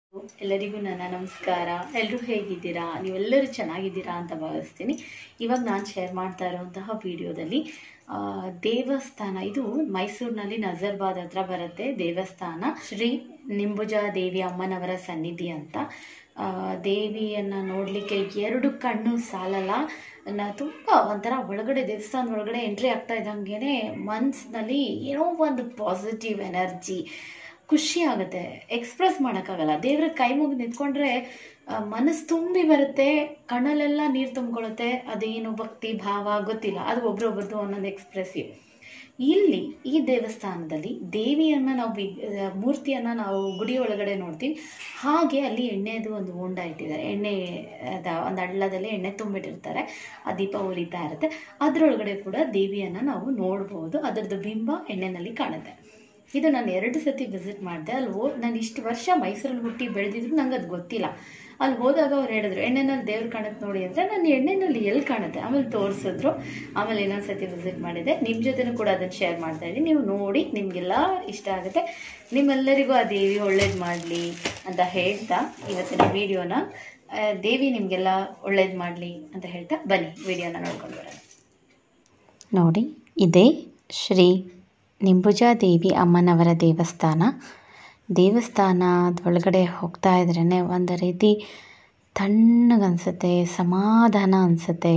ಎಲ್ಲರಿಗೂ ನನ್ನ ನಮಸ್ಕಾರ ಎಲ್ಲರೂ ಹೇಗಿದ್ದೀರಾ ನೀವೆಲ್ಲರೂ ಚೆನ್ನಾಗಿದ್ದೀರಾ ಅಂತ ಭಾವಿಸ್ತೀನಿ ಇವಾಗ ನಾನು ಶೇರ್ ಮಾಡ್ತಾ ಇರುವಂತಹ ವಿಡಿಯೋದಲ್ಲಿ ಆ, ದೇವಸ್ಥಾನ ಇದು ಮೈಸೂರಿನಲ್ಲಿ ನಜರ್ಬಾದ್ ಹತ್ರ ಬರುತ್ತೆ ದೇವಸ್ಥಾನ ಶ್ರೀ ನಿಂಬುಜ ದೇವಿ ಅಮ್ಮನವರ ಸನ್ನಿಧಿ ಅಂತ ಆ, ದೇವಿಯನ್ನ ನೋಡಲಿಕ್ಕೆ ಎರಡು ಕಣ್ಣು ಸಾಲಲ್ಲ ನಾ ತುಂಬ ಒಂಥರ ಒಳಗಡೆ ದೇವಸ್ಥಾನದ ಒಳಗಡೆ ಎಂಟ್ರಿ ಆಗ್ತಾ ಇದ್ದಂಗೆ ಮನ್ಸಿನಲ್ಲಿ ಏನೋ ಒಂದು ಪಾಸಿಟಿವ್ ಎನರ್ಜಿ ಖುಷಿ ಆಗುತ್ತೆ ಎಕ್ಸ್ಪ್ರೆಸ್ ಮಾಡೋಕ್ಕಾಗಲ್ಲ ದೇವ್ರ ಕೈ ಮುಗಿದು ನಿಂತ್ಕೊಂಡ್ರೆ ಆ, ಮನಸ್ಸು ತುಂಬಿ ಬರುತ್ತೆ ಕಣ್ಣಲ್ಲೆಲ್ಲ ನೀರು ತುಂಬಿಕೊಳ್ಳುತ್ತೆ ಅದೇನು ಭಕ್ತಿ ಭಾವ ಗೊತ್ತಿಲ್ಲ ಅದು ಒಬ್ರೊಬ್ರದ್ದು ಒಂದೊಂದು ಎಕ್ಸ್ಪ್ರೆಸಿವ್ ಇಲ್ಲಿ ಈ ದೇವಸ್ಥಾನದಲ್ಲಿ ದೇವಿಯನ್ನ ನಾವು ವಿ ಮೂರ್ತಿಯನ್ನ ನಾವು ಗುಡಿ ಒಳಗಡೆ ನೋಡ್ತೀವಿ ಹಾಗೆ ಅಲ್ಲಿ ಎಣ್ಣೆದು ಒಂದು ಹೊಂಡ ಇಟ್ಟಿದ್ದಾರೆ ಎಣ್ಣೆ ಅದ ಒಂದು ಹಳ್ಳದಲ್ಲಿ ಎಣ್ಣೆ ತುಂಬಿಟ್ಟಿರ್ತಾರೆ ಆ ದೀಪ ಉರಿತಾ ಇರುತ್ತೆ ಅದರೊಳಗಡೆ ಕೂಡ ದೇವಿಯನ್ನ ನಾವು ನೋಡ್ಬೋದು ಅದರದ್ದು ಬಿಂಬ ಎಣ್ಣೆನಲ್ಲಿ ಕಾಣುತ್ತೆ ಇದು ನಾನು ಎರಡು ಸತಿ ವಿಸಿಟ್ ಮಾಡಿದೆ ಅಲ್ಲಿ ಹೋ ನಾನು ಇಷ್ಟು ವರ್ಷ ಮೈಸೂರಲ್ಲಿ ಹುಟ್ಟಿ ಬೆಳೆದಿದ್ರು ನಂಗೆ ಅದು ಗೊತ್ತಿಲ್ಲ ಅಲ್ಲಿ ಹೋದಾಗ ಅವ್ರು ಹೇಳಿದ್ರು ಎಣ್ಣೆನಲ್ಲಿ ದೇವ್ರು ಕಾಣುತ್ತೆ ನೋಡಿ ಅಂದರೆ ನಾನು ಎಣ್ಣೆನಲ್ಲಿ ಎಲ್ಲಿ ಕಾಣುತ್ತೆ ಆಮೇಲೆ ತೋರಿಸಿದ್ರು ಆಮೇಲೆ ಇನ್ನೊಂದು ಸತಿ ವಿಸಿಟ್ ಮಾಡಿದೆ ನಿಮ್ಮ ಜೊತೆನೂ ಕೂಡ ಅದನ್ನು ಶೇರ್ ಮಾಡ್ತಾ ಇದ್ದೀನಿ ನೀವು ನೋಡಿ ನಿಮಗೆಲ್ಲ ಇಷ್ಟ ಆಗುತ್ತೆ ನಿಮ್ಮೆಲ್ಲರಿಗೂ ಆ ದೇವಿ ಒಳ್ಳೇದು ಮಾಡಲಿ ಅಂತ ಹೇಳ್ತಾ ಇವತ್ತಿನ ವಿಡಿಯೋನ ಆ, ದೇವಿ ನಿಮಗೆಲ್ಲ ಒಳ್ಳೇದು ಮಾಡಲಿ ಅಂತ ಹೇಳ್ತಾ ಬನ್ನಿ ವಿಡಿಯೋನ ನೋಡ್ಕೊಂಡು ಬರೋಣ ನೋಡಿ ಇದೇ ಶ್ರೀ ನಿಂಬುಜಾದೇವಿ ಅಮ್ಮನವರ ದೇವಸ್ಥಾನ ದೇವಸ್ಥಾನದ ಒಳಗಡೆ ಹೋಗ್ತಾ ಇದ್ರೇ ಒಂದು ರೀತಿ ತಣ್ಣಗನ್ಸುತ್ತೆ ಸಮಾಧಾನ ಅನಿಸುತ್ತೆ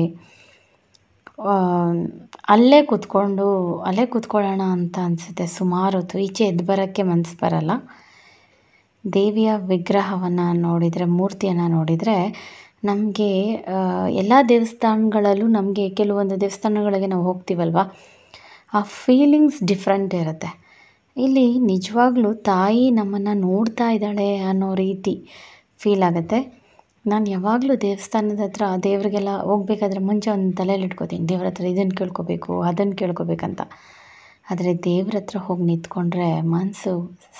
ಅಲ್ಲೇ ಕೂತ್ಕೊಂಡು ಅಲ್ಲೇ ಕೂತ್ಕೊಳ್ಳೋಣ ಅಂತ ಅನಿಸುತ್ತೆ ಸುಮಾರು ಹೊತ್ತು ಈಚೆ ಎದ್ದು ಬರೋಕ್ಕೆ ಮನಸ್ಸು ಬರಲ್ಲ ದೇವಿಯ ವಿಗ್ರಹವನ್ನು ನೋಡಿದರೆ ಮೂರ್ತಿಯನ್ನು ನೋಡಿದರೆ ನಮಗೆ ಎಲ್ಲ ದೇವಸ್ಥಾನಗಳಲ್ಲೂ ನಮಗೆ ಕೆಲವೊಂದು ದೇವಸ್ಥಾನಗಳಿಗೆ ನಾವು ಹೋಗ್ತೀವಲ್ವ ಆ ಫೀಲಿಂಗ್ಸ್ ಡಿಫ್ರೆಂಟ್ ಇರುತ್ತೆ ಇಲ್ಲಿ ನಿಜವಾಗ್ಲೂ ತಾಯಿ ನಮ್ಮನ್ನು ನೋಡ್ತಾ ಇದ್ದಾಳೆ ಅನ್ನೋ ರೀತಿ ಫೀಲ್ ಆಗುತ್ತೆ ನಾನು ಯಾವಾಗಲೂ ದೇವಸ್ಥಾನದ ಹತ್ರ ದೇವರಿಗೆಲ್ಲ ಹೋಗ್ಬೇಕಾದ್ರೆ ಮುಂಚೆ ಒಂದು ತಲೆಯಲ್ಲಿ ಇಟ್ಕೋತೀನಿ ದೇವ್ರ ಹತ್ರ ಇದನ್ನು ಕೇಳ್ಕೊಬೇಕು ಅದನ್ನು ಕೇಳ್ಕೊಬೇಕಂತ ಆದರೆ ದೇವ್ರ ಹತ್ರ ಹೋಗಿ ನಿಂತ್ಕೊಂಡ್ರೆ ಮನಸ್ಸು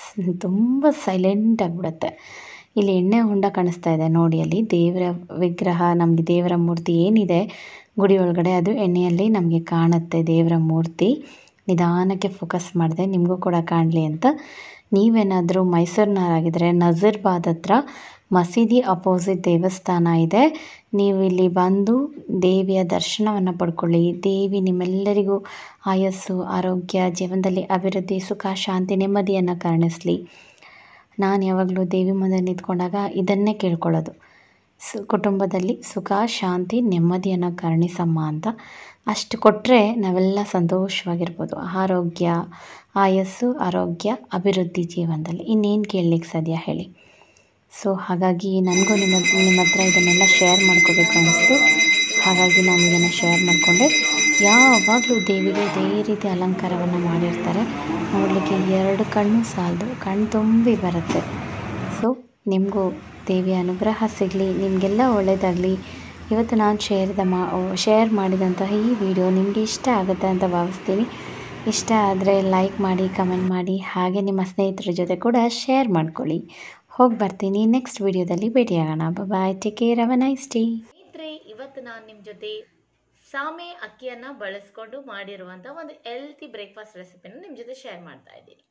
ತುಂಬ ಸೈಲೆಂಟ್ ಆಗಿಬಿಡುತ್ತೆ ಇಲ್ಲಿ ಎಣ್ಣೆ ಹೊಂಡ ಕಾಣಿಸ್ತಾ ಇದೆ ನೋಡಿ ಅಲ್ಲಿ ದೇವರ ವಿಗ್ರಹ ನಮಗೆ ದೇವರ ಮೂರ್ತಿ ಏನಿದೆ ಗುಡಿ ಒಳಗಡೆ ಅದು ಎಣ್ಣೆಯಲ್ಲಿ ನಮಗೆ ಕಾಣುತ್ತೆ ದೇವರ ಮೂರ್ತಿ ನಿಧಾನಕ್ಕೆ ಫೋಕಸ್ ಮಾಡಿದೆ ನಿಮಗೂ ಕೂಡ ಕಾಣಲಿ ಅಂತ ನೀವೇನಾದರೂ ಮೈಸೂರಿನವರಾಗಿದ್ದರೆ ನಜರ್ಬಾದ್ ಹತ್ರ ಮಸೀದಿ ಅಪೋಸಿಟ್ ದೇವಸ್ಥಾನ ಇದೆ ನೀವು ಇಲ್ಲಿ ಬಂದು ದೇವಿಯ ದರ್ಶನವನ್ನು ಪಡ್ಕೊಳ್ಳಿ ದೇವಿ ನಿಮ್ಮೆಲ್ಲರಿಗೂ ಆಯಸ್ಸು ಆರೋಗ್ಯ ಜೀವನದಲ್ಲಿ ಅಭಿವೃದ್ಧಿ ಸುಖ ಶಾಂತಿ ನೆಮ್ಮದಿಯನ್ನು ಕಾಣಿಸ್ಲಿ ನಾನು ಯಾವಾಗಲೂ ದೇವಿ ಮುಂದೆ ನಿಂತ್ಕೊಂಡಾಗ ಇದನ್ನೇ ಕೇಳ್ಕೊಳ್ಳೋದು ಸು ಕುಟುಂಬದಲ್ಲಿ ಸುಖ ಶಾಂತಿ ನೆಮ್ಮದಿಯನ್ನು ಕರುಣಿಸಮ್ಮ ಅಂತ ಅಷ್ಟು ಕೊಟ್ಟರೆ ನಾವೆಲ್ಲ ಸಂತೋಷವಾಗಿರ್ಬೋದು ಆರೋಗ್ಯ ಆಯಸ್ಸು ಆರೋಗ್ಯ ಅಭಿವೃದ್ಧಿ ಜೀವನದಲ್ಲಿ ಇನ್ನೇನು ಕೇಳಲಿಕ್ಕೆ ಸಾಧ್ಯ ಹೇಳಿ ಸೊ ಹಾಗಾಗಿ ನನಗೂ ನಿಮ್ಮ ನಿಮ್ಮ ಹತ್ರ ಇದನ್ನೆಲ್ಲ ಶೇರ್ ಮಾಡ್ಕೋಬೇಕು ಅನ್ನಿಸ್ತು ಹಾಗಾಗಿ ನಾನು ಇದನ್ನು ಶೇರ್ ಮಾಡಿಕೊಂಡೆ ಯಾವಾಗಲೂ ದೇವಿಗೆ ಇದೇ ರೀತಿ ಅಲಂಕಾರವನ್ನು ಮಾಡಿರ್ತಾರೆ ನೋಡಲಿಕ್ಕೆ ಎರಡು ಕಣ್ಣು ಸಾಲದು ಕಣ್ಣು ತುಂಬಿ ಬರುತ್ತೆ ಸೊ ನಿಮಗೂ ದೇವಿಯ ಅನುಗ್ರಹ ಸಿಗಲಿ ನಿಮಗೆಲ್ಲ ಒಳ್ಳೆಯದಾಗಲಿ ಇವತ್ತು ನಾನು ಶೇರ್ದ ಮಾ ಶೇರ್ ಮಾಡಿದಂತಹ ಈ ವಿಡಿಯೋ ನಿಮಗೆ ಇಷ್ಟ ಆಗುತ್ತೆ ಅಂತ ಭಾವಿಸ್ತೀನಿ ಇಷ್ಟ ಆದರೆ ಲೈಕ್ ಮಾಡಿ ಕಮೆಂಟ್ ಮಾಡಿ ಹಾಗೆ ನಿಮ್ಮ ಸ್ನೇಹಿತರ ಜೊತೆ ಕೂಡ ಶೇರ್ ಮಾಡ್ಕೊಳ್ಳಿ ಹೋಗಿ ಬರ್ತೀನಿ ನೆಕ್ಸ್ಟ್ ವಿಡಿಯೋದಲ್ಲಿ ಭೇಟಿಯಾಗೋಣ bye take care have a nice day ಸ್ನೇಹಿತರೆ ಇವತ್ತು ನಾನು ನಿಮ್ಮ ಜೊತೆ ಸಾಮೆ ಅಕ್ಕಿಯನ್ನ ಬಳಸ್ಕೊಂಡು ಮಾಡಿರುವಂಥ ಒಂದು ಹೆಲ್ತಿ ಬ್ರೇಕ್ಫಾಸ್ಟ್ ರೆಸಿಪಿನ ನಿಮ್ಮ ಜೊತೆ ಶೇರ್ ಮಾಡ್ತಾ ಇದ್ದೀನಿ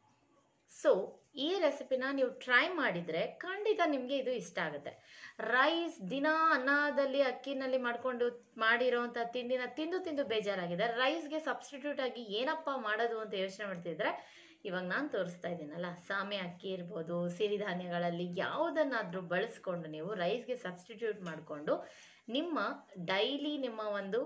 ಸೊ ಈ ರೆಸಿಪಿನ ನೀವು ಟ್ರೈ ಮಾಡಿದರೆ ಖಂಡಿತ ನಿಮಗೆ ಇದು ಇಷ್ಟ ಆಗುತ್ತೆ ರೈಸ್ ದಿನ ಅನ್ನದಲ್ಲಿ ಅಕ್ಕಿನಲ್ಲಿ ಮಾಡಿಕೊಂಡು ಮಾಡಿರೋವಂಥ ತಿಂಡಿನ ತಿಂದು ತಿಂದು ಬೇಜಾರಾಗಿದೆ ರೈಸ್ಗೆ ಸಬ್ಸ್ಟಿಟ್ಯೂಟ್ ಆಗಿ ಏನಪ್ಪ ಮಾಡೋದು ಅಂತ ಯೋಚನೆ ಮಾಡ್ತಿದ್ರೆ ಇವಾಗ ನಾನು ತೋರಿಸ್ತಾ ಇದ್ದೀನಲ್ಲ ಸಾಮೆ ಅಕ್ಕಿ ಇರ್ಬೋದು ಸಿರಿಧಾನ್ಯಗಳಲ್ಲಿ ಯಾವುದನ್ನಾದರೂ ಬಳಸ್ಕೊಂಡು ನೀವು ರೈಸ್ಗೆ ಸಬ್ಸ್ಟಿಟ್ಯೂಟ್ ಮಾಡಿಕೊಂಡು ನಿಮ್ಮ ಡೈಲಿ ನಿಮ್ಮ ಒಂದು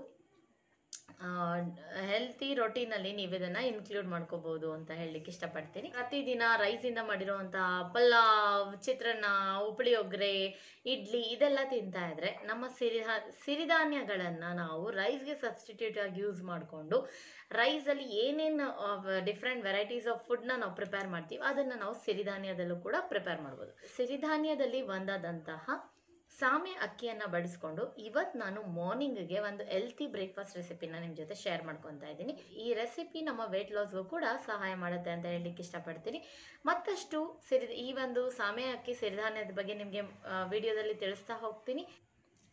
ಹೆಲ್ತಿ ರೊಟೀನಲ್ಲಿ ನೀವು ಇದನ್ನ ಇನ್ಕ್ಲೂಡ್ ಮಾಡ್ಕೋಬಹುದು ಅಂತ ಹೇಳಲಿಕ್ಕೆ ಇಷ್ಟಪಡ್ತೀನಿ ಪ್ರತಿದಿನ ರೈಸಿಂದ ಮಾಡಿರುವಂತಹ ಪಲಾವ್ ಚಿತ್ರಾನ್ನ ಉಪಳಿಯೊಗ್ರೆ ಇಡ್ಲಿ ಇದೆಲ್ಲ ತಿಂತಾ ಇದ್ರೆ ನಮ್ಮ ಸಿರಿಧಾ ಸಿರಿಧಾನ್ಯಗಳನ್ನ ನಾವು ರೈಸ್ಗೆ ಸಬ್ಸ್ಟಿಟ್ಯೂಟ್ ಆಗಿ ಯೂಸ್ ಮಾಡಿಕೊಂಡು ರೈಸಲ್ಲಿ ಏನೇನು ಡಿಫ್ರೆಂಟ್ ವೆರೈಟೀಸ್ ಆಫ್ ಫುಡ್ನ ನಾವು ಪ್ರಿಪೇರ್ ಮಾಡ್ತೀವಿ ಅದನ್ನು ನಾವು ಸಿರಿಧಾನ್ಯದಲ್ಲೂ ಕೂಡ ಪ್ರಿಪೇರ್ ಮಾಡ್ಬೋದು ಸಿರಿಧಾನ್ಯದಲ್ಲಿ ಒಂದಾದಂತಹ ಸಾಮೆ ಅಕ್ಕಿಯನ್ನು ಬಳಸ್ಕೊಂಡು ಇವತ್ತು ನಾನು ಮಾರ್ನಿಂಗ್ಗೆ ಒಂದು ಹೆಲ್ತಿ ಬ್ರೇಕ್ಫಾಸ್ಟ್ ರೆಸಿಪಿನ ನಿಮ್ಮ ಜೊತೆ ಶೇರ್ ಮಾಡ್ಕೊತಾ ಇದ್ದೀನಿ ಈ ರೆಸಿಪಿ ನಮ್ಮ ವೆಯ್ಟ್ ಲಾಸ್ಗೂ ಕೂಡ ಸಹಾಯ ಮಾಡುತ್ತೆ ಅಂತ ಹೇಳಲಿಕ್ಕೆ ಇಷ್ಟಪಡ್ತೀನಿ ಮತ್ತಷ್ಟು ಸಿರಿ ಈ ಒಂದು ಸಾಮೆ ಅಕ್ಕಿ ಸಿರಿಧಾನ್ಯದ ಬಗ್ಗೆ ನಿಮಗೆ ವಿಡಿಯೋದಲ್ಲಿ ತಿಳಿಸ್ತಾ ಹೋಗ್ತೀನಿ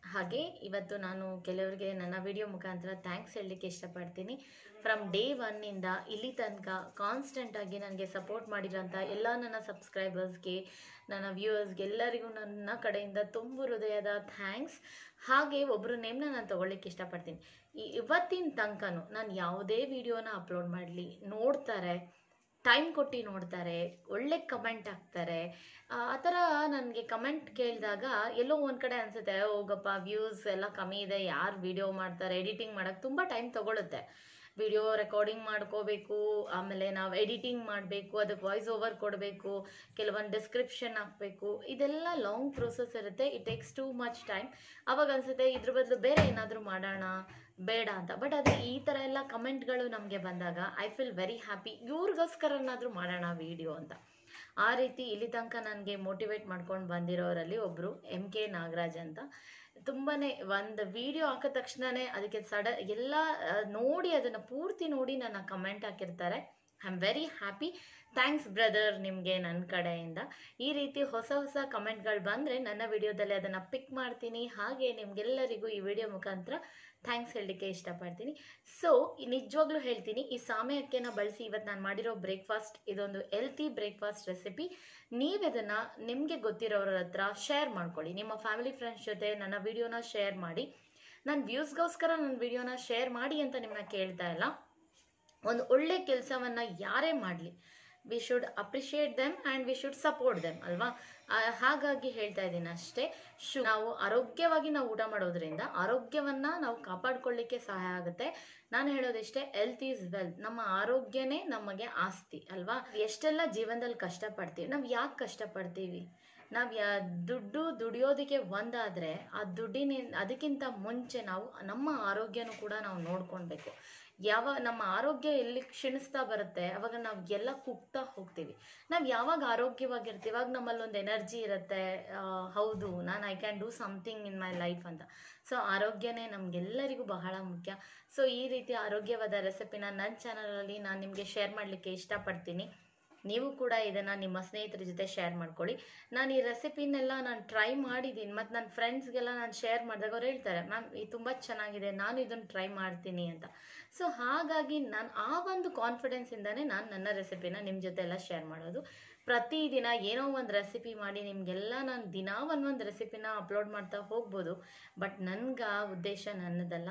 ಹಾಗೆ ಇವತ್ತು ನಾನು ಕೆಲವರಿಗೆ ನನ್ನ ವಿಡಿಯೋ ಮುಖಾಂತರ ಥ್ಯಾಂಕ್ಸ್ ಹೇಳಲಿಕ್ಕೆ ಇಷ್ಟಪಡ್ತೀನಿ ಫ್ರಮ್ ಡೇ ಒನ್ನಿಂದ ಇಲ್ಲಿ ತನಕ ಕಾನ್ಸ್ಟೆಂಟಾಗಿ ನನಗೆ ಸಪೋರ್ಟ್ ಮಾಡಿರೋಂಥ ಎಲ್ಲ ನನ್ನ ಸಬ್ಸ್ಕ್ರೈಬರ್ಸ್ಗೆ ನನ್ನ ವ್ಯೂವರ್ಸ್ಗೆ ಎಲ್ಲರಿಗೂ ನನ್ನ ಕಡೆಯಿಂದ ತುಂಬು ಹೃದಯದ ಥ್ಯಾಂಕ್ಸ್ ಹಾಗೆ ಒಬ್ಬರು ನೇಮ್ನ ನಾನು ತೊಗೊಳ್ಳಿಕ್ಕೆ ಇಷ್ಟಪಡ್ತೀನಿ ಈ ಇವತ್ತಿನ ತನಕನೂ ನಾನು ಯಾವುದೇ ವಿಡಿಯೋನ ಅಪ್ಲೋಡ್ ಮಾಡಲಿ ನೋಡ್ತಾರೆ ಟೈಮ್ ಕೊಟ್ಟು ನೋಡ್ತಾರೆ ಒಳ್ಳೆ ಕಮೆಂಟ್ ಹಾಕ್ತಾರೆ ಆ ಆ ಥರ ನನಗೆ ಕಮೆಂಟ್ ಕೇಳಿದಾಗ ಎಲ್ಲೋ ಒಂದು ಕಡೆ ಅನಿಸುತ್ತೆ ಹೋಗಪ್ಪ ವ್ಯೂಸ್ ಎಲ್ಲ ಕಮ್ಮಿ ಇದೆ ಯಾರು ವಿಡಿಯೋ ಮಾಡ್ತಾರೆ ಎಡಿಟಿಂಗ್ ಮಾಡೋಕ್ಕೆ ತುಂಬ ಟೈಮ್ ತೊಗೊಳುತ್ತೆ ವಿಡಿಯೋ ರೆಕಾರ್ಡಿಂಗ್ ಮಾಡ್ಕೋಬೇಕು ಆಮೇಲೆ ನಾವು ಎಡಿಟಿಂಗ್ ಮಾಡಬೇಕು ಅದಕ್ಕೆ ವಾಯ್ಸ್ ಓವರ್ ಕೊಡಬೇಕು ಕೆಲವೊಂದು ಡಿಸ್ಕ್ರಿಪ್ಷನ್ ಹಾಕಬೇಕು ಇದೆಲ್ಲ ಲಾಂಗ್ ಪ್ರೋಸೆಸ್ ಇರುತ್ತೆ it takes too much time ಅವಾಗ ಅನಿಸುತ್ತೆ ಇದ್ರ ಬದಲು ಬೇರೆ ಏನಾದರೂ ಮಾಡೋಣ ಬೇಡ ಅಂತ ಬಟ್ ಅದೇ ಈ ಥರ ಎಲ್ಲ ಕಮೆಂಟ್ಗಳು ನಮಗೆ ಬಂದಾಗ ಐ ಫೀಲ್ ವೆರಿ ಹ್ಯಾಪಿ ಇವ್ರಿಗೋಸ್ಕರನಾದರೂ ಮಾಡೋಣ ವಿಡಿಯೋ ಅಂತ ಆ ರೀತಿ ಇಲ್ಲಿ ತನಕ ನನಗೆ ಮೋಟಿವೇಟ್ ಮಾಡ್ಕೊಂಡು ಬಂದಿರೋರಲ್ಲಿ ಒಬ್ಬರು ಎಮ್ ಕೆ ನಾಗರಾಜ್ ಅಂತ ತುಂಬಾ ಒಂದು ವಿಡಿಯೋ ಹಾಕಿದ ತಕ್ಷಣವೇ ಅದಕ್ಕೆ ಸಡ ಎಲ್ಲ ಆ, ನೋಡಿ ಅದನ್ನು ಪೂರ್ತಿ ನೋಡಿ ನನ್ನ ಕಮೆಂಟ್ ಹಾಕಿರ್ತಾರೆ I am very happy thanks brother ನಿಮಗೆ ನನ್ನ ಕಡೆಯಿಂದ ಈ ರೀತಿ ಹೊಸ ಹೊಸ ಕಮೆಂಟ್ಗಳು ಬಂದರೆ ನನ್ನ ವಿಡಿಯೋದಲ್ಲಿ ಅದನ್ನು ಪಿಕ್ ಮಾಡ್ತೀನಿ ಹಾಗೆ ನಿಮಗೆಲ್ಲರಿಗೂ ಈ ವಿಡಿಯೋ ಮುಖಾಂತರ ಥ್ಯಾಂಕ್ಸ್ ಹೇಳಲಿಕ್ಕೆ ಇಷ್ಟಪಡ್ತೀನಿ ಸೊ ನಿಜವಾಗ್ಲೂ ಹೇಳ್ತೀನಿ ಈ ಸಾಮೆ ಅಕ್ಕಿನ ಬಳಸಿ ಇವತ್ತು ನಾನು ಮಾಡಿರೋ ಬ್ರೇಕ್ಫಾಸ್ಟ್ ಇದೊಂದು ಎಲ್ತಿ ಬ್ರೇಕ್ಫಾಸ್ಟ್ ರೆಸಿಪಿ ನೀವಿದನ್ನು ನಿಮಗೆ ಗೊತ್ತಿರೋರ ಹತ್ರ ಶೇರ್ ಮಾಡ್ಕೊಳ್ಳಿ ನಿಮ್ಮ ಫ್ಯಾಮಿಲಿ ಫ್ರೆಂಡ್ಸ್ ಜೊತೆ ನನ್ನ ವಿಡಿಯೋನ ಶೇರ್ ಮಾಡಿ ನಾನು ವ್ಯೂಸ್ಗೋಸ್ಕರ ನನ್ನ ವಿಡಿಯೋನ ಶೇರ್ ಮಾಡಿ ಅಂತ ನಿಮ್ಮನ್ನ ಕೇಳ್ತಾ ಇಲ್ಲ ಒಂದು ಒಳ್ಳೆ ಕೆಲಸವನ್ನು ಯಾರೇ ಮಾಡಲಿ we should appreciate them and we should support them ಅಲ್ವಾ ಆ, ಹಾಗಾಗಿ ಹೇಳ್ತಾ ಇದ್ದೀನಿ ಅಷ್ಟೇ ಶು ನಾವು ಆರೋಗ್ಯವಾಗಿ ನಾವು ಊಟ ಮಾಡೋದ್ರಿಂದ ಆರೋಗ್ಯವನ್ನು ನಾವು ಕಾಪಾಡ್ಕೊಳ್ಳಿಕ್ಕೆ ಸಹಾಯ ಆಗುತ್ತೆ ನಾನು ಹೇಳೋದಿಷ್ಟೇ ಹೆಲ್ತ್ ಈಸ್ ವೆಲ್ತ್ ನಮ್ಮ ಆರೋಗ್ಯನೇ ನಮಗೆ ಆಸ್ತಿ ಅಲ್ವಾ ಎಷ್ಟೆಲ್ಲ ಜೀವನದಲ್ಲಿ ಕಷ್ಟಪಡ್ತೀವಿ ನಾವು ಯಾಕೆ ಕಷ್ಟಪಡ್ತೀವಿ ನಾವು ಯಾ ದುಡ್ಡು ದುಡಿಯೋದಕ್ಕೆ ಒಂದಾದರೆ ಆ ದುಡ್ಡಿನ ಅದಕ್ಕಿಂತ ಮುಂಚೆ ನಾವು ನಮ್ಮ ಆರೋಗ್ಯನೂ ಕೂಡ ನಾವು ನೋಡ್ಕೊಳ್ಬೇಕು ಯಾವ ನಮ್ಮ ಆರೋಗ್ಯ ಎಲ್ಲಿ ಕ್ಷೀಣಿಸ್ತಾ ಬರುತ್ತೆ ಅವಾಗ ನಾವು ಎಲ್ಲ ಕುಗ್ತಾ ಹೋಗ್ತೀವಿ ನಾವು ಯಾವಾಗ ಆರೋಗ್ಯವಾಗಿರ್ತೀವಿ ಅವಾಗ ನಮ್ಮಲ್ಲಿ ಒಂದು ಎನರ್ಜಿ ಇರುತ್ತೆ ಆ, ಹೌದು ನಾನು I can do something in my life ಅಂತ ಸೊ ಆರೋಗ್ಯನೇ ನಮಗೆಲ್ಲರಿಗೂ ಬಹಳ ಮುಖ್ಯ ಸೊ ಈ ರೀತಿ ಆರೋಗ್ಯವಾದ ರೆಸಿಪಿನ ನನ್ನ ಚಾನಲಲ್ಲಿ ನಾನು ನಿಮಗೆ ಶೇರ್ ಮಾಡಲಿಕ್ಕೆ ಇಷ್ಟಪಡ್ತೀನಿ ನೀವು ಕೂಡ ಇದನ್ನು ನಿಮ್ಮ ಸ್ನೇಹಿತರ ಜೊತೆ ಶೇರ್ ಮಾಡ್ಕೊಳ್ಳಿ ನಾನು ಈ ರೆಸಿಪಿನೆಲ್ಲ ನಾನು ಟ್ರೈ ಮಾಡಿದ್ದೀನಿ ಮತ್ತು ನನ್ನ ಫ್ರೆಂಡ್ಸ್ಗೆಲ್ಲ ನಾನು ಶೇರ್ ಮಾಡಿದಾಗ ಅವ್ರು ಹೇಳ್ತಾರೆ ಮ್ಯಾಮ್ ಇದು ತುಂಬ ಚೆನ್ನಾಗಿದೆ ನಾನು ಇದನ್ನು ಟ್ರೈ ಮಾಡ್ತೀನಿ ಅಂತ ಸೊ ಹಾಗಾಗಿ ನಾನು ಆ ಒಂದು ಕಾನ್ಫಿಡೆನ್ಸಿಂದನೇ ನಾನು ನನ್ನ ರೆಸಿಪಿನ ನಿಮ್ಮ ಜೊತೆ ಎಲ್ಲ ಶೇರ್ ಮಾಡೋದು ಪ್ರತಿದಿನ ಏನೋ ಒಂದು ರೆಸಿಪಿ ಮಾಡಿ ನಿಮಗೆಲ್ಲ ನಾನು ದಿನ ಒಂದೊಂದು ರೆಸಿಪಿನ ಅಪ್ಲೋಡ್ ಮಾಡ್ತಾ ಹೋಗ್ಬೋದು ಬಟ್ ನನ್ಗೆ ಆ ಉದ್ದೇಶ ನನ್ನದಲ್ಲ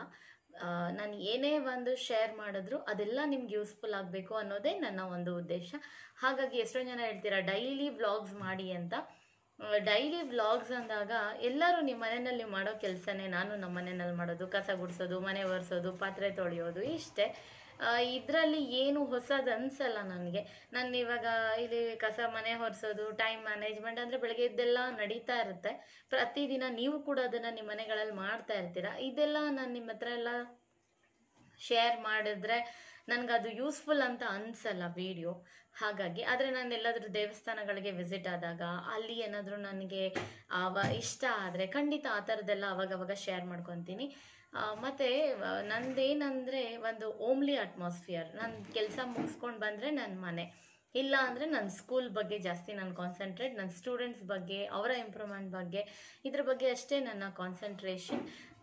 ನಾನು ಏನೇ ಒಂದು ಶೇರ್ ಮಾಡಿದ್ರು ಅದೆಲ್ಲ ನಿಮ್ಗೆ ಯೂಸ್ಫುಲ್ ಆಗಬೇಕು ಅನ್ನೋದೇ ನನ್ನ ಒಂದು ಉದ್ದೇಶ ಹಾಗಾಗಿ ಎಷ್ಟೋ ಜನ ಹೇಳ್ತೀರಾ ಡೈಲಿ ವ್ಲಾಗ್ಸ್ ಮಾಡಿ ಅಂತ ಡೈಲಿ ವ್ಲಾಗ್ಸ್ ಅಂದಾಗ ಎಲ್ಲರೂ ನಿಮ್ಮ ಮನೆಯಲ್ಲಿ ಮಾಡೋ ಕೆಲಸನೇ ನಾನು ನಮ್ಮ ಮನೆಯಲ್ಲಿ ಮಾಡೋದು ಕಸ ಗುಡಿಸೋದು ಮನೆ ಒರೆಸೋದು ಪಾತ್ರೆ ತೊಳೆಯೋದು ಇಷ್ಟೇ ಇದರಲ್ಲಿ ಏನು ಹೊಸದು ಅನ್ಸಲ್ಲ ನನಗೆ ನಾನು ಇವಾಗ ಇಲ್ಲಿ ಕಸ ಮನೆ ಹೊರಿಸೋದು ಟೈಮ್ ಮ್ಯಾನೇಜ್ಮೆಂಟ್ ಅಂದರೆ ಬೆಳಗ್ಗೆ ಇದೆಲ್ಲ ನಡೀತಾ ಇರುತ್ತೆ ಪ್ರತಿದಿನ ನೀವು ಕೂಡ ಅದನ್ನು ನಿಮ್ಮ ಮನೆಗಳಲ್ಲಿ ಮಾಡ್ತಾ ಇರ್ತೀರ ಇದೆಲ್ಲ ನಾನು ನಿಮ್ಮ ಹತ್ರ ಎಲ್ಲ ಶೇರ್ ಮಾಡಿದ್ರೆ ನನಗದು ಯೂಸ್ಫುಲ್ ಅಂತ ಅನಿಸಲ್ಲ ವಿಡಿಯೋ ಹಾಗಾಗಿ ಆದರೆ ನಾನು ಎಲ್ಲಾದರೂ ದೇವಸ್ಥಾನಗಳಿಗೆ ವಿಸಿಟ್ ಆದಾಗ ಅಲ್ಲಿ ಏನಾದರೂ ನನಗೆ ಅವ ಇಷ್ಟ ಆದರೆ ಖಂಡಿತ ಆ ಥರದ್ದೆಲ್ಲ ಅವಾಗವಾಗ ಶೇರ್ ಮಾಡ್ಕೊತೀನಿ ಮತ್ತು ನಂದೇನಂದರೆ ಒಂದು ಓಮ್ಲಿ ಅಟ್ಮಾಸ್ಫಿಯರ್ ನಾನು ಕೆಲಸ ಮುಗಿಸ್ಕೊಂಡು ಬಂದರೆ ನನ್ನ ಮನೆ ಇಲ್ಲ ಅಂದರೆ ನನ್ನ ಸ್ಕೂಲ್ ಬಗ್ಗೆ ಜಾಸ್ತಿ ನಾನು ಕಾನ್ಸಂಟ್ರೇಟ್ ನನ್ನ ಸ್ಟೂಡೆಂಟ್ಸ್ ಬಗ್ಗೆ ಅವರ ಇಂಪ್ರೂವ್ಮೆಂಟ್ ಬಗ್ಗೆ ಇದ್ರ ಬಗ್ಗೆ ಅಷ್ಟೇ ನನ್ನ ಕಾನ್ಸಂಟ್ರೇಷನ್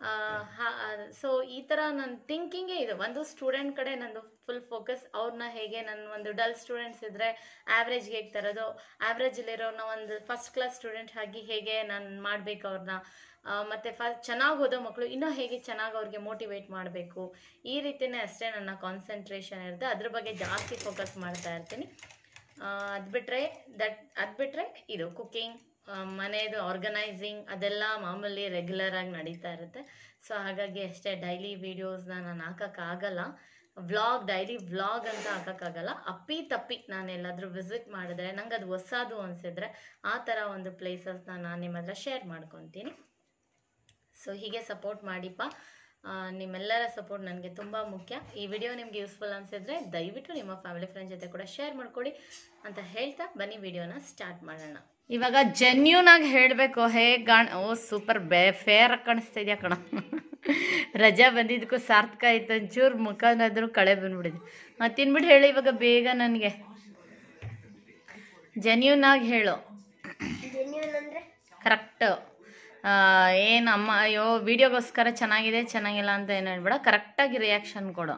ಸೊ ಈ ಥರ ನನ್ನ ಥಿಂಕಿಂಗೇ ಇದೆ ಒಂದು ಸ್ಟೂಡೆಂಟ್ ಕಡೆ ನಂದು ಫುಲ್ ಫೋಕಸ್ ಅವ್ರನ್ನ ಹೇಗೆ ನನ್ನ ಒಂದು ಡಲ್ ಸ್ಟೂಡೆಂಟ್ಸ್ ಇದ್ದರೆ ಆ್ಯಾವ್ರೇಜ್ಗೆ ಹೇಗೆ ತರೋದು ಆ್ಯಾವ್ರೇಜಲ್ಲಿರೋನ ಒಂದು ಫಸ್ಟ್ ಕ್ಲಾಸ್ ಸ್ಟೂಡೆಂಟ್ ಆಗಿ ಹೇಗೆ ನಾನು ಮಾಡಬೇಕು ಅವ್ರನ್ನ ಮತ್ತು ಫ ಚೆನ್ನಾಗಿ ಓದೋ ಮಕ್ಕಳು ಇನ್ನೂ ಹೇಗೆ ಚೆನ್ನಾಗಿ ಅವ್ರಿಗೆ ಮೋಟಿವೇಟ್ ಮಾಡಬೇಕು ಈ ರೀತಿಯೇ ಅಷ್ಟೇ ನನ್ನ ಕಾನ್ಸಂಟ್ರೇಷನ್ ಇರುತ್ತೆ ಅದ್ರ ಬಗ್ಗೆ ಜಾಸ್ತಿ ಫೋಕಸ್ ಮಾಡ್ತಾ ಇರ್ತೀನಿ ಅದು ಬಿಟ್ಟರೆ ದಟ್ ಅದು ಬಿಟ್ಟರೆ ಇದು ಕುಕ್ಕಿಂಗ್ ಮನೆಯದು ಆರ್ಗನೈಸಿಂಗ್ ಅದೆಲ್ಲ ಮಾಮೂಲಿ ರೆಗ್ಯುಲರ್ ಆಗಿ ನಡೀತಾ ಇರುತ್ತೆ ಸೊ ಹಾಗಾಗಿ ಅಷ್ಟೇ ಡೈಲಿ ವೀಡಿಯೋಸ್ನ ನಾನು ಹಾಕೋಕ್ಕಾಗಲ್ಲ ವ್ಲಾಗ್ ಡೈಲಿ ವ್ಲಾಗ್ ಅಂತ ಹಾಕೋಕ್ಕಾಗಲ್ಲ ಅಪ್ಪಿ ತಪ್ಪಿ ನಾನು ಎಲ್ಲಾದರೂ ವಿಸಿಟ್ ಮಾಡಿದ್ರೆ ನಂಗೆ ಅದು ಹೊಸದು ಅನಿಸಿದ್ರೆ ಆ ಥರ ಒಂದು ಪ್ಲೇಸಸ್ನ ನಾನು ನಿಮ್ಮ ಹತ್ರ ಶೇರ್ ಮಾಡ್ಕೊತೀನಿ ಸೊ ಹೀಗೆ ಸಪೋರ್ಟ್ ಮಾಡಿಪ್ಪ ಆ, ನಿಮ್ಮೆಲ್ಲರ ಸಪೋರ್ಟ್ ನನಗೆ ತುಂಬ ಮುಖ್ಯ ಈ ವಿಡಿಯೋ ನಿಮಗೆ ಯೂಸ್ಫುಲ್ ಅನಿಸಿದ್ರೆ ದಯವಿಟ್ಟು ನಿಮ್ಮ ಫ್ಯಾಮಿಲಿ ಫ್ರೆಂಡ್ಸ್ ಜೊತೆ ಕೂಡ ಶೇರ್ ಮಾಡ್ಕೊಳ್ಳಿ ಅಂತ ಹೇಳ್ತಾ ಬನ್ನಿ ವಿಡಿಯೋನ ಸ್ಟಾರ್ಟ್ ಮಾಡೋಣ ಇವಾಗ ಜೆನ್ಯೂನ್ ಆಗಿ ಹೇಳಬೇಕು ಹೇ ಗಾಣ ಓ ಸೂಪರ್ ಬೇ ಫೇರ್ ಕಾಣಿಸ್ತಾ ಇದೆಯಾ ಕಣ ರಜಾ ಬಂದಿದ್ದಕ್ಕೂ ಸಾರ್ಥಕ ಆಯ್ತು ಒಂಚೂರು ಮುಖನಾದ್ರೂ ಕಳೆ ಬಂದ್ಬಿಡಿದೆ ಹಾಂ ತಿನ್ಬಿಟ್ಟು ಹೇಳಿ ಇವಾಗ ಬೇಗ ನನಗೆ ಜೆನ್ಯೂನ್ ಆಗಿ ಹೇಳು ಕರೆಕ್ಟ್ ಏನು ಅಮ್ಮ ಅಯ್ಯೋ ವಿಡಿಯೋಗೋಸ್ಕರ ಚೆನ್ನಾಗಿದೆ ಚೆನ್ನಾಗಿಲ್ಲ ಅಂತ ಏನು ಹೇಳ್ಬೇಡ ಕರೆಕ್ಟಾಗಿ ರಿಯಾಕ್ಷನ್ ಕೊಡು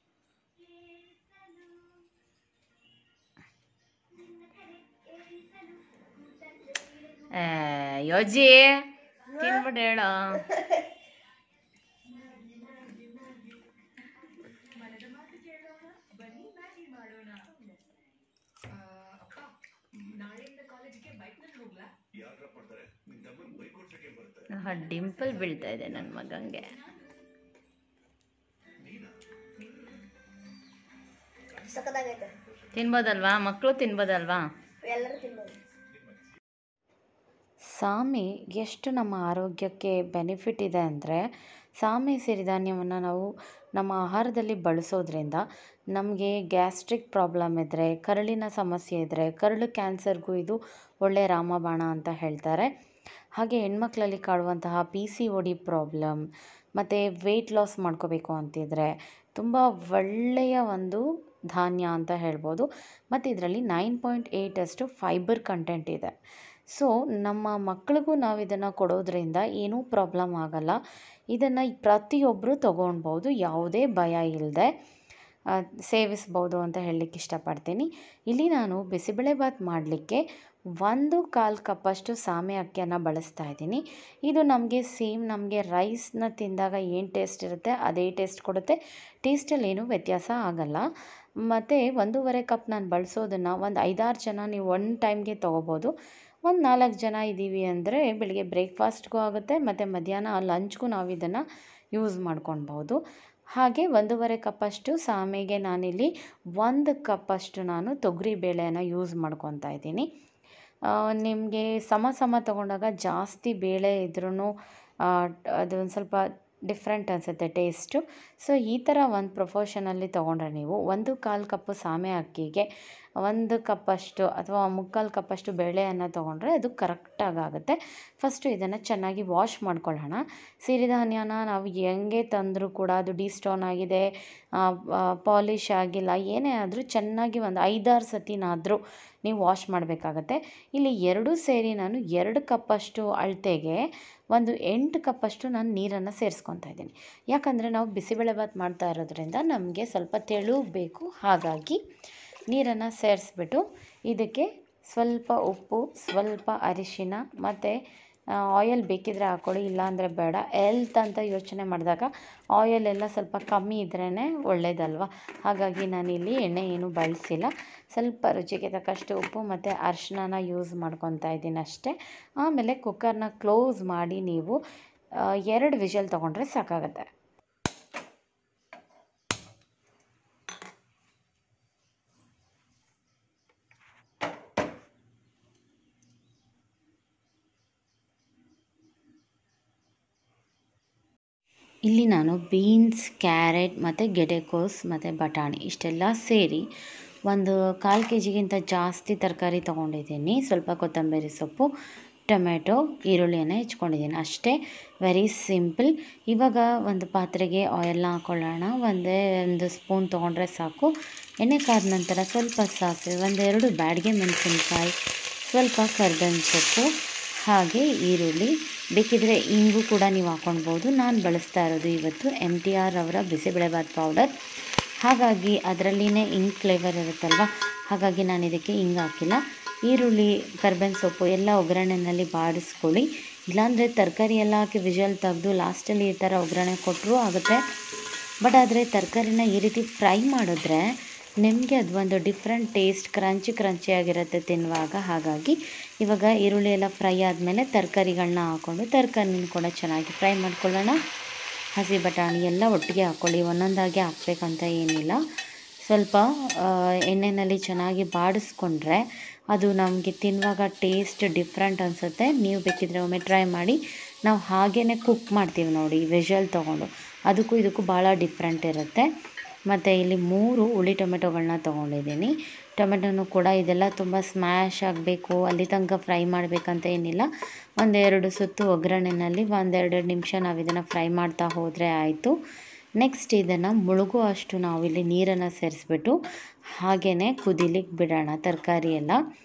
ಏ, ಯೋಜಿ ತಿನ್ಬಿಟ್ಟು ಹೇಳು ಡಿಂಪಲ್ ಬೀಳ್ತಾ ಇದೆ ನನ್ನ ಮಗಂಗೆ ಸಖತ್ತಾಗೈತೆ ತಿನ್ಬೋದಲ್ವಾ ಮಕ್ಕಳು ತಿನ್ಬೋದಲ್ವಾ ಎಲ್ಲರೂ ತಿನ್ಬೋದು ಸಾಮೆ ಎಷ್ಟು ನಮ್ಮ ಆರೋಗ್ಯಕ್ಕೆ ಬೆನಿಫಿಟ್ ಇದೆ ಅಂದರೆ ಸಾಮೆ ಸಿರಿಧಾನ್ಯವನ್ನು ನಾವು ನಮ್ಮ ಆಹಾರದಲ್ಲಿ ಬಳಸೋದ್ರಿಂದ ನಮಗೆ ಗ್ಯಾಸ್ಟ್ರಿಕ್ ಪ್ರಾಬ್ಲಮ್ ಇದ್ದರೆ ಕರಳಿನ ಸಮಸ್ಯೆ ಇದ್ದರೆ ಕರಳು ಕ್ಯಾನ್ಸರ್ಗೂ ಇದು ಒಳ್ಳೆಯ ರಾಮಬಾಣ ಅಂತ ಹೇಳ್ತಾರೆ ಹಾಗೆ ಹೆಣ್ಮಕ್ಳಲ್ಲಿ ಕಾಡುವಂತಹ P C O D problem ಮತ್ತು ವೆಯ್ಟ್ ಲಾಸ್ ಮಾಡ್ಕೋಬೇಕು ಅಂತಿದ್ರೆ ತುಂಬ ಒಳ್ಳೆಯ ಒಂದು ಧಾನ್ಯ ಅಂತ ಹೇಳ್ಬೋದು ಮತ್ತು ಇದರಲ್ಲಿ ನೈನ್ ಪಾಯಿಂಟ್ ಏಯ್ಟಷ್ಟು ಫೈಬರ್ ಕಂಟೆಂಟ್ ಇದೆ ಸೊ ನಮ್ಮ ಮಕ್ಳಿಗೂ ನಾವು ಇದನ್ನು ಕೊಡೋದ್ರಿಂದ ಏನೂ ಪ್ರಾಬ್ಲಮ್ ಆಗಲ್ಲ ಇದನ್ನು ಪ್ರತಿಯೊಬ್ಬರು ತೊಗೊಳ್ಬೋದು ಯಾವುದೇ ಭಯ ಇಲ್ಲದೆ ಸೇವಿಸ್ಬೋದು ಅಂತ ಹೇಳಲಿಕ್ಕೆ ಇಷ್ಟಪಡ್ತೀನಿ ಇಲ್ಲಿ ನಾನು ಬಿಸಿಬೇಳೆಭಾತ್ ಮಾಡಲಿಕ್ಕೆ ಒಂದು ಕಾಲು ಕಪ್ಪಷ್ಟು ಸಾಮೆ ಅಕ್ಕಿಯನ್ನು ಬಳಸ್ತಾ ಇದ್ದೀನಿ ಇದು ನಮಗೆ ಸೇಮ್ ನಮಗೆ ರೈಸ್ನ ತಿಂದಾಗ ಏನು ಟೇಸ್ಟ್ ಇರುತ್ತೆ ಅದೇ ಟೇಸ್ಟ್ ಕೊಡುತ್ತೆ ಟೇಸ್ಟಲ್ಲಿ ಏನೂ ವ್ಯತ್ಯಾಸ ಆಗಲ್ಲ ಮತ್ತು ಒಂದೂವರೆ ಕಪ್ ನಾನು ಬಳಸೋದನ್ನು ಒಂದು ಐದಾರು ಜನ ನೀವು ಒನ್ ಟೈಮ್ಗೆ ತೊಗೋಬೋದು ಒಂದು ನಾಲ್ಕು ಜನ ಇದ್ದೀವಿ ಅಂದರೆ ಬೆಳಿಗ್ಗೆ ಬ್ರೇಕ್ಫಾಸ್ಟ್ಗೂ ಆಗುತ್ತೆ ಮತ್ತು ಮಧ್ಯಾಹ್ನ ಲಂಚ್ಗೂ ನಾವು ಇದನ್ನು ಯೂಸ್ ಮಾಡ್ಕೊಳ್ಬೋದು ಹಾಗೆ ಒಂದೂವರೆ ಕಪ್ಪಷ್ಟು ಸಾಮೆಗೆ ನಾನಿಲ್ಲಿ ಒಂದು ಕಪ್ಪಷ್ಟು ನಾನು ತೊಗರಿ ಬೇಳೆಯನ್ನು ಯೂಸ್ ಮಾಡ್ಕೊತಾ ಇದ್ದೀನಿ ನಿಮಗೆ ಸಮ ಸಮ ತೊಗೊಂಡಾಗ ಜಾಸ್ತಿ ಬೇಳೆ ಇದ್ರೂ ಅದು ಒಂದು ಸ್ವಲ್ಪ ಡಿಫ್ರೆಂಟ್ ಅನಿಸುತ್ತೆ ಟೇಸ್ಟು ಸೊ ಈ ಥರ ಒಂದು ಪ್ರೊಫೋಷನಲ್ಲಿ ತೊಗೊಂಡ್ರೆ ನೀವು ಒಂದು ಕಾಲು ಕಪ್ಪು ಸಾಮೆ ಅಕ್ಕಿಗೆ ಒಂದು ಕಪ್ಪಷ್ಟು ಅಥವಾ ಮುಕ್ಕಾಲು ಕಪ್ಪಷ್ಟು ಬೇಳೆಯನ್ನು ತೊಗೊಂಡ್ರೆ ಅದು ಕರೆಕ್ಟಾಗಿ ಆಗುತ್ತೆ ಫಸ್ಟು ಇದನ್ನು ಚೆನ್ನಾಗಿ ವಾಶ್ ಮಾಡ್ಕೊಳ್ಳೋಣ ಸಿರಿಧಾನ್ಯನ ನಾವು ಹೆಂಗೆ ತಂದರೂ ಕೂಡ ಅದು ಡಿಸ್ಟೋನ್ ಆಗಿದೆ ಪಾಲಿಶ್ ಆಗಿಲ್ಲ ಏನೇ ಆದರೂ ಚೆನ್ನಾಗಿ ಒಂದು ಐದಾರು ಸತಿನಾದರೂ ನೀವು ವಾಶ್ ಮಾಡಬೇಕಾಗತ್ತೆ ಇಲ್ಲಿ ಎರಡೂ ಸೇರಿ ನಾನು ಎರಡು ಕಪ್ಪಷ್ಟು ಅಳತೆಗೆ ಒಂದು ಎಂಟು ಕಪ್ಪಷ್ಟು ನಾನು ನೀರನ್ನು ಸೇರಿಸ್ಕೊತಾ ಇದ್ದೀನಿ ಯಾಕಂದರೆ ನಾವು ಬಿಸಿಬೇಳೆಭಾತ್ ಮಾಡ್ತಾ ಇರೋದ್ರಿಂದ ನಮಗೆ ಸ್ವಲ್ಪ ತೆಳು ಬೇಕು ಹಾಗಾಗಿ ನೀರನ್ನು ಸೇರಿಸ್ಬಿಟ್ಟು ಇದಕ್ಕೆ ಸ್ವಲ್ಪ ಉಪ್ಪು ಸ್ವಲ್ಪ ಅರಿಶಿನ ಮತ್ತು ಆಯಲ್ ಬೇಕಿದ್ರೆ ಹಾಕ್ಕೊಳ್ಳಿ ಇಲ್ಲಾಂದರೆ ಬೇಡ ಎಲ್ತ್ ಅಂತ ಯೋಚನೆ ಮಾಡಿದಾಗ ಆಯಲ್ ಎಲ್ಲ ಸ್ವಲ್ಪ ಕಮ್ಮಿ ಇದ್ರೇ ಒಳ್ಳೇದಲ್ವ ಹಾಗಾಗಿ ನಾನಿಲ್ಲಿ ಎಣ್ಣೆ ಏನು ಬಳಸಿಲ್ಲ ಸ್ವಲ್ಪ ರುಚಿಗೆ ತಕ್ಕಷ್ಟು ಉಪ್ಪು ಮತ್ತು ಅರಿಶಿನ ಯೂಸ್ ಮಾಡ್ಕೊತಾ ಇದ್ದೀನಿ ಅಷ್ಟೇ ಆಮೇಲೆ ಕುಕ್ಕರ್ನ ಕ್ಲೋಸ್ ಮಾಡಿ ನೀವು ಎರಡು ವಿಷಲ್ ತೊಗೊಂಡ್ರೆ ಸಾಕಾಗುತ್ತೆ ಇಲ್ಲಿ ನಾನು ಬೀನ್ಸ್ ಕ್ಯಾರೆಟ್ ಮತ್ತು ಗೆಡ್ಡೆಕೋಸ್ ಮತ್ತು ಬಟಾಣಿ ಇಷ್ಟೆಲ್ಲ ಸೇರಿ ಒಂದು ಕಾಲು ಕೆ ಜಿಗಿಂತ ಜಾಸ್ತಿ ತರಕಾರಿ ತೊಗೊಂಡಿದ್ದೀನಿ ಸ್ವಲ್ಪ ಕೊತ್ತಂಬರಿ ಸೊಪ್ಪು ಟೊಮೆಟೊ ಈರುಳ್ಳಿಯನ್ನು ಹೆಚ್ಕೊಂಡಿದ್ದೀನಿ ಅಷ್ಟೇ ವೆರಿ ಸಿಂಪಲ್ ಇವಾಗ ಒಂದು ಪಾತ್ರೆಗೆ ಆಯಿಲ್ನ ಹಾಕ್ಕೊಳ್ಳೋಣ ಒಂದೇ ಒಂದು ಸ್ಪೂನ್ ತೊಗೊಂಡ್ರೆ ಸಾಕು ಎಣ್ಣೆ ಕಾದ ನಂತರ ಸ್ವಲ್ಪ ಸಾಸಿವೆ ಒಂದೆರಡು ಬ್ಯಾಡಿಗೆ ಮೆಣಸಿನ್ಕಾಯಿ ಸ್ವಲ್ಪ ಕರ್ಬೇವಿನ ಸೊಪ್ಪು ಹಾಗೆ ಈರುಳ್ಳಿ ಬೇಕಿದ್ರೆ ಇಂಗು ಕೂಡ ನೀವು ಹಾಕ್ಕೊಳ್ಬೋದು ನಾನು ಬಳಸ್ತಾ ಇರೋದು ಇವತ್ತು ಎಮ್ ಟಿ ಆರ್ ಅವರ ಬಿಸಿಬೇಳೆಭಾತ್ ಪೌಡರ್ ಹಾಗಾಗಿ ಅದರಲ್ಲಿನೇ ಇಂಗ್ ಫ್ಲೇವರ್ ಇರುತ್ತಲ್ವ ಹಾಗಾಗಿ ನಾನು ಇದಕ್ಕೆ ಇಂಗು ಹಾಕಿಲ್ಲ ಈರುಳ್ಳಿ ಕರ್ಬೇವಿನ ಸೊಪ್ಪು ಎಲ್ಲ ಒಗ್ಗರಣೆಯಲ್ಲಿ ಬಾಡಿಸ್ಕೊಳ್ಳಿ ಇಲ್ಲಾಂದರೆ ತರಕಾರಿ ಎಲ್ಲ ಹಾಕಿ ವಿಜಲ್ ತೆಗೆದು ಲಾಸ್ಟಲ್ಲಿ ಈ ಥರ ಒಗ್ಗರಣೆ ಕೊಟ್ಟರೂ ಆಗುತ್ತೆ ಬಟ್ ಆದರೆ ತರಕಾರಿನ ಈ ರೀತಿ ಫ್ರೈ ಮಾಡಿದ್ರೆ ನಿಮಗೆ ಅದು ಒಂದು ಡಿಫ್ರೆಂಟ್ ಟೇಸ್ಟ್ ಕ್ರಂಚಿ ಕ್ರಂಚಿಯಾಗಿರುತ್ತೆ ತಿನ್ನುವಾಗ ಹಾಗಾಗಿ ಇವಾಗ ಈರುಳ್ಳಿ ಎಲ್ಲ ಫ್ರೈ ಆದಮೇಲೆ ತರಕಾರಿಗಳನ್ನ ಹಾಕ್ಕೊಂಡು ತರಕಾರಿನ ಕೂಡ ಚೆನ್ನಾಗಿ ಫ್ರೈ ಮಾಡ್ಕೊಳ್ಳೋಣ ಹಸಿ ಬಟಾಣಿ ಎಲ್ಲ ಒಟ್ಟಿಗೆ ಹಾಕ್ಕೊಳ್ಳಿ ಒಂದೊಂದಾಗಿ ಹಾಕ್ಬೇಕಂತ ಏನಿಲ್ಲ ಸ್ವಲ್ಪ ಎಣ್ಣೆಯಲ್ಲಿ ಚೆನ್ನಾಗಿ ಬಾಡಿಸ್ಕೊಂಡ್ರೆ ಅದು ನಮಗೆ ತಿನ್ನುವಾಗ ಟೇಸ್ಟ್ ಡಿಫ್ರೆಂಟ್ ಅನಿಸುತ್ತೆ ನೀವು ಬೇಕಿದ್ರೆ ಒಮ್ಮೆ ಟ್ರೈ ಮಾಡಿ ನಾವು ಹಾಗೇ ಕುಕ್ ಮಾಡ್ತೀವಿ ನೋಡಿ ವೆಜಲ್ ತೊಗೊಂಡು ಅದಕ್ಕೂ ಇದಕ್ಕೂ ಭಾಳ ಡಿಫ್ರೆಂಟ್ ಇರುತ್ತೆ ಮತ್ತು ಇಲ್ಲಿ ಮೂರು ಹುಳಿ ಟೊಮೆಟೊಗಳನ್ನ ತೊಗೊಂಡಿದ್ದೀನಿ ಟೊಮೆಟೊನು ಕೂಡ ಇದೆಲ್ಲ ತುಂಬ ಸ್ಮ್ಯಾಶ್ ಆಗಬೇಕು ಅಲ್ಲಿ ತನಕ ಫ್ರೈ ಮಾಡಬೇಕಂತ ಏನಿಲ್ಲ ಒಂದೆರಡು ಸುತ್ತು ಒಗ್ಗರಣೆಯಲ್ಲಿ ಒಂದೆರಡು ನಿಮಿಷ ನಾವು ಇದನ್ನು ಫ್ರೈ ಮಾಡ್ತಾ ಹೋದರೆ ಆಯಿತು ನೆಕ್ಸ್ಟ್ ಇದನ್ನು ಮುಳುಗೋ ಅಷ್ಟು ನಾವಿಲ್ಲಿ ನೀರನ್ನು ಸೇರಿಸ್ಬಿಟ್ಟು ಹಾಗೇ ಕುದಿಲಿಕ್ಕೆ ಬಿಡೋಣ ತರಕಾರಿ ಎಲ್ಲ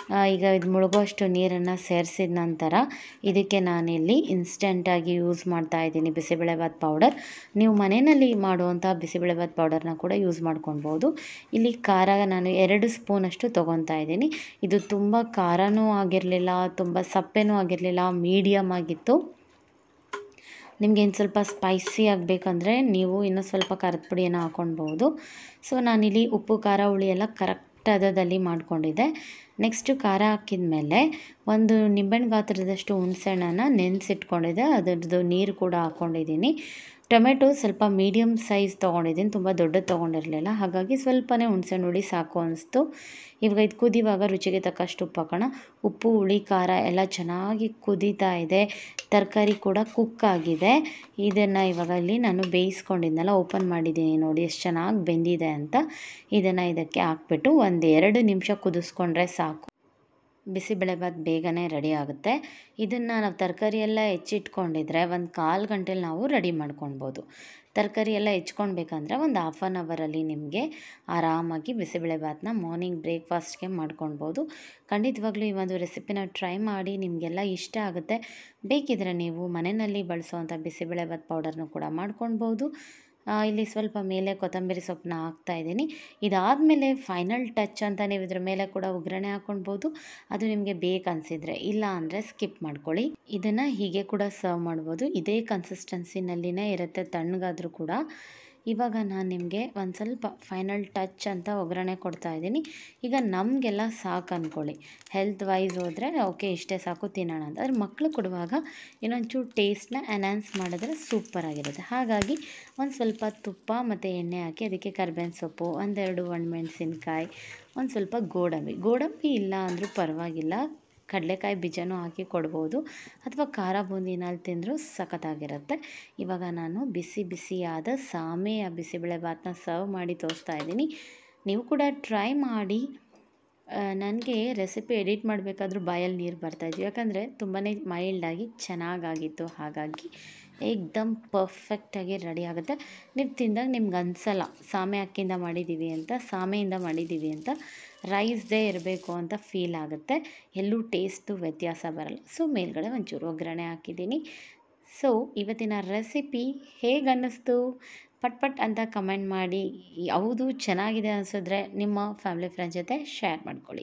ಆ, ಈಗ ಇದು ಮುಳುಗೋಷ್ಟು ನೀರನ್ನು ಸೇರಿಸಿದ ನಂತರ ಇದಕ್ಕೆ ನಾನಿಲ್ಲಿ ಇನ್ಸ್ಟೆಂಟಾಗಿ ಯೂಸ್ ಮಾಡ್ತಾ ಇದ್ದೀನಿ ಬಿಸಿಬೇಳೆಭಾತ್ ಪೌಡರ್ ನೀವು ಮನೆಯಲ್ಲಿ ಮಾಡುವಂಥ ಬಿಸಿಬೇಳೆಭಾತ್ ಪೌಡರ್ನ ಕೂಡ ಯೂಸ್ ಮಾಡ್ಕೊಳ್ಬೋದು ಇಲ್ಲಿ ಖಾರ ನಾನು ಎರಡು ಸ್ಪೂನಷ್ಟು ತೊಗೊತಾ ಇದ್ದೀನಿ ಇದು ತುಂಬ ಖಾರನೂ ಆಗಿರಲಿಲ್ಲ ತುಂಬ ಸಪ್ಪೆನೂ ಆಗಿರಲಿಲ್ಲ ಮೀಡಿಯಮ್ ಆಗಿತ್ತು ನಿಮಗೆ ಇನ್ನು ಸ್ವಲ್ಪ ಸ್ಪೈಸಿ ಆಗಬೇಕಂದ್ರೆ ನೀವು ಇನ್ನೂ ಸ್ವಲ್ಪ ಖಾರದ ಪುಡಿಯನ್ನು ಹಾಕ್ಕೊಳ್ಬೋದು ಸೊ ನಾನಿಲ್ಲಿ ಉಪ್ಪು ಖಾರ ಹುಳಿ ಎಲ್ಲ ಕರೆಕ್ಟ್ ಹದದಲ್ಲಿ ಮಾಡ್ಕೊಂಡಿದ್ದೆ ನೆಕ್ಸ್ಟು ಖಾರ ಹಾಕಿದ ಮೇಲೆ ಒಂದು ನಿಂಬೆಹಣ್ಣು ಗಾತ್ರದಷ್ಟು ಹುಣಸೆಹಣ್ಣನ್ನು ನೆನೆಸಿಟ್ಕೊಂಡಿದ್ದೆ ಅದರದ್ದು ನೀರು ಕೂಡ ಹಾಕ್ಕೊಂಡಿದ್ದೀನಿ ಟೊಮೆಟೊ ಸ್ವಲ್ಪ ಮೀಡಿಯಮ್ ಸೈಜ್ ತೊಗೊಂಡಿದ್ದೀನಿ ತುಂಬ ದೊಡ್ಡದು ತೊಗೊಂಡಿರಲಿಲ್ಲ ಹಾಗಾಗಿ ಸ್ವಲ್ಪನೇ ಹುಣಸೆಹಣ್ಣು ಹುಳಿ ಸಾಕು ಅನಿಸ್ತು ಇವಾಗ ಇದು ಕುದಿವಾಗ ರುಚಿಗೆ ತಕ್ಕಷ್ಟು ಉಪ್ಪು ಹಾಕೋಣ ಉಪ್ಪು ಹುಳಿ ಖಾರ ಎಲ್ಲ ಚೆನ್ನಾಗಿ ಕುದೀತಾ ಇದೆ ತರಕಾರಿ ಕೂಡ ಕುಕ್ ಆಗಿದೆ ಇದನ್ನು ಇವಾಗ ಇಲ್ಲಿ ನಾನು ಬೇಯಿಸ್ಕೊಂಡಿದ್ನಲ್ಲ ಓಪನ್ ಮಾಡಿದ್ದೀನಿ ನೋಡಿ ಎಷ್ಟು ಚೆನ್ನಾಗಿ ಬೆಂದಿದೆ ಅಂತ ಇದನ್ನು ಇದಕ್ಕೆ ಹಾಕ್ಬಿಟ್ಟು ಒಂದು ಎರಡು ನಿಮಿಷ ಕುದಿಸ್ಕೊಂಡ್ರೆ ಸಾಕು ಬಿಸಿಬೇಳೆಭಾತ್ ಬೇಗನೆ ರೆಡಿ ಆಗುತ್ತೆ ಇದನ್ನು ನಾವು ತರಕಾರಿ ಎಲ್ಲ ಹೆಚ್ಚಿಟ್ಕೊಂಡಿದ್ರೆ ಒಂದು ಕಾಲು ಗಂಟೆಲಿ ನಾವು ರೆಡಿ ಮಾಡ್ಕೊಳ್ಬೋದು ತರಕಾರಿ ಎಲ್ಲ ಹೆಚ್ಕೊಳ್ಬೇಕಂದ್ರೆ ಒಂದು ಹಾಫ್ ಆನ್ ಅವರಲ್ಲಿ ನಿಮಗೆ ಆರಾಮಾಗಿ ಬಿಸಿಬೇಳೆಭಾತನ್ನ ಮಾರ್ನಿಂಗ್ ಬ್ರೇಕ್ಫಾಸ್ಟ್ಗೆ ಮಾಡ್ಕೊಳ್ಬೋದು ಖಂಡಿತವಾಗ್ಲೂ ಈ ಒಂದು ರೆಸಿಪಿನ ಟ್ರೈ ಮಾಡಿ ನಿಮಗೆಲ್ಲ ಇಷ್ಟ ಆಗುತ್ತೆ ಬೇಕಿದ್ರೆ ನೀವು ಮನೆಯಲ್ಲಿ ಬಳಸುವಂಥ ಬಿಸಿಬೇಳೆಭಾತ್ ಪೌಡರ್ನು ಕೂಡ ಮಾಡ್ಕೊಳ್ಬೋದು ಆ, ಇಲ್ಲಿ ಸ್ವಲ್ಪ ಮೇಲೆ ಕೊತ್ತಂಬರಿ ಸೊಪ್ಪನ್ನ ಹಾಕ್ತಾ ಇದ್ದೀನಿ ಇದಾದಮೇಲೆ ಫೈನಲ್ ಟಚ್ ಅಂತ ನೀವು ಇದ್ರ ಮೇಲೆ ಕೂಡ ಒಗ್ಗರಣೆ ಹಾಕ್ಕೊಳ್ಬೋದು ಅದು ನಿಮಗೆ ಬೇಕು ಅನಿಸಿದರೆ ಇಲ್ಲ ಅಂದರೆ ಸ್ಕಿಪ್ ಮಾಡ್ಕೊಳ್ಳಿ ಇದನ್ನು ಹೀಗೆ ಕೂಡ ಸರ್ವ್ ಮಾಡ್ಬೋದು ಇದೇ ಕನ್ಸಿಸ್ಟೆನ್ಸಿನಲ್ಲಿನೇ ಇರುತ್ತೆ ತಣ್ಣಗಾದರೂ ಕೂಡ ಇವಾಗ ನಾನು ನಿಮಗೆ ಒಂದು ಸ್ವಲ್ಪ ಫೈನಲ್ ಟಚ್ ಅಂತ ಒಗ್ಗರಣೆ ಕೊಡ್ತಾ ಇದ್ದೀನಿ ಈಗ ನಮಗೆಲ್ಲ ಸಾಕು ಅಂದ್ಕೊಳ್ಳಿ ಹೆಲ್ತ್ ವೈಸ್ ಹೋದರೆ ಓಕೆ ಇಷ್ಟೇ ಸಾಕು ತಿನ್ನೋಣ ಅಂತ ಆದರೆ ಮಕ್ಕಳು ಕೊಡುವಾಗ ಇನ್ನೊಂಚೂರು ಟೇಸ್ಟ್ನ ಎನ್ಹಾನ್ಸ್ ಮಾಡಿದ್ರೆ ಸೂಪರಾಗಿರುತ್ತೆ ಹಾಗಾಗಿ ಒಂದು ಸ್ವಲ್ಪ ತುಪ್ಪ ಮತ್ತು ಎಣ್ಣೆ ಹಾಕಿ ಅದಕ್ಕೆ ಕರ್ಬೇವಿನ ಸೊಪ್ಪು ಒಂದೆರಡು ಒಣಮೆಣಸಿನ್ಕಾಯಿ ಒಂದು ಸ್ವಲ್ಪ ಗೋಡಂಬಿ ಗೋಡಂಬಿ ಇಲ್ಲ ಅಂದರೂ ಪರವಾಗಿಲ್ಲ ಕಡಲೆಕಾಯಿ ಬೀಜನೂ ಹಾಕಿ ಕೊಡ್ಬೋದು ಅಥವಾ ಖಾರ ಬೂಂದಿನಲ್ಲಿ ತಿಂದರೂ ಸಖತ್ತಾಗಿರುತ್ತೆ ಇವಾಗ ನಾನು ಬಿಸಿ ಬಿಸಿಯಾದ ಸಾಮೆಯ ಬಿಸಿಬೇಳೆಭಾತನ್ನ ಸರ್ವ್ ಮಾಡಿ ತೋರಿಸ್ತಾ ಇದ್ದೀನಿ ನೀವು ಕೂಡ ಟ್ರೈ ಮಾಡಿ ನನಗೆ ರೆಸಿಪಿ ಎಡಿಟ್ ಮಾಡಬೇಕಾದ್ರೂ ಬಾಯಲ್ಲಿ ನೀರು ಬರ್ತಾಯಿತ್ತು ಯಾಕಂದರೆ ತುಂಬಾ ಮೈಲ್ಡಾಗಿ ಚೆನ್ನಾಗಾಗಿತ್ತು ಹಾಗಾಗಿ ಏಕ್ದಮ್ ಪರ್ಫೆಕ್ಟಾಗಿ ರೆಡಿ ಆಗುತ್ತೆ ನೀವು ತಿಂದಾಗ ನಿಮ್ಗೆ ಅನಿಸಲ್ಲ ಸಾಮೆ ಅಕ್ಕಿಯಿಂದ ಮಾಡಿದ್ದೀವಿ ಅಂತ ಸಾಮೆಯಿಂದ ಮಾಡಿದ್ದೀವಿ ಅಂತ ರೈಸ್ದೇ ಇರಬೇಕು ಅಂತ ಫೀಲ್ ಆಗುತ್ತೆ ಎಲ್ಲೂ ಟೇಸ್ಟು ವ್ಯತ್ಯಾಸ ಬರಲ್ಲ ಸೊ ಮೇಲ್ಗಡೆ ಒಂಚೂರು ಒಗ್ಗರಣೆ ಹಾಕಿದ್ದೀನಿ ಸೊ ಇವತ್ತಿನ ರೆಸಿಪಿ ಹೇಗೆ ಅನ್ನಿಸ್ತು ಪಟ್ ಪಟ್ ಅಂತ ಕಮೆಂಟ್ ಮಾಡಿ ಯಾವುದು ಚೆನ್ನಾಗಿದೆ ಅನಿಸಿದ್ರೆ ನಿಮ್ಮ ಫ್ಯಾಮಿಲಿ ಫ್ರೆಂಡ್ಸ್ ಜೊತೆ ಶೇರ್ ಮಾಡ್ಕೊಳ್ಳಿ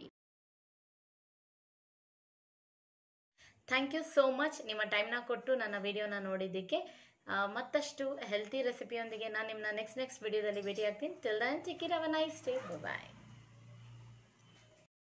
ಥ್ಯಾಂಕ್ ಯು ಸೋ ಮಚ್ ನಿಮ್ಮ ಟೈಮ್ನ ಕೊಟ್ಟು ನನ್ನ ವಿಡಿಯೋನ ನೋಡಿದ್ದಕ್ಕೆ ಆ, ಮತ್ತಷ್ಟು ಹೆಲ್ತಿ ರೆಸಿಪಿಯೊಂದಿಗೆ ನಾನು ನಿಮ್ಮನ್ನ ನೆಕ್ಸ್ಟ್ ನೆಕ್ಸ್ಟ್ ವಿಡಿಯೋದಲ್ಲಿ ಭೇಟಿ ಆಗ್ತೀನಿ till then take care have a nice day ಬಾಯ್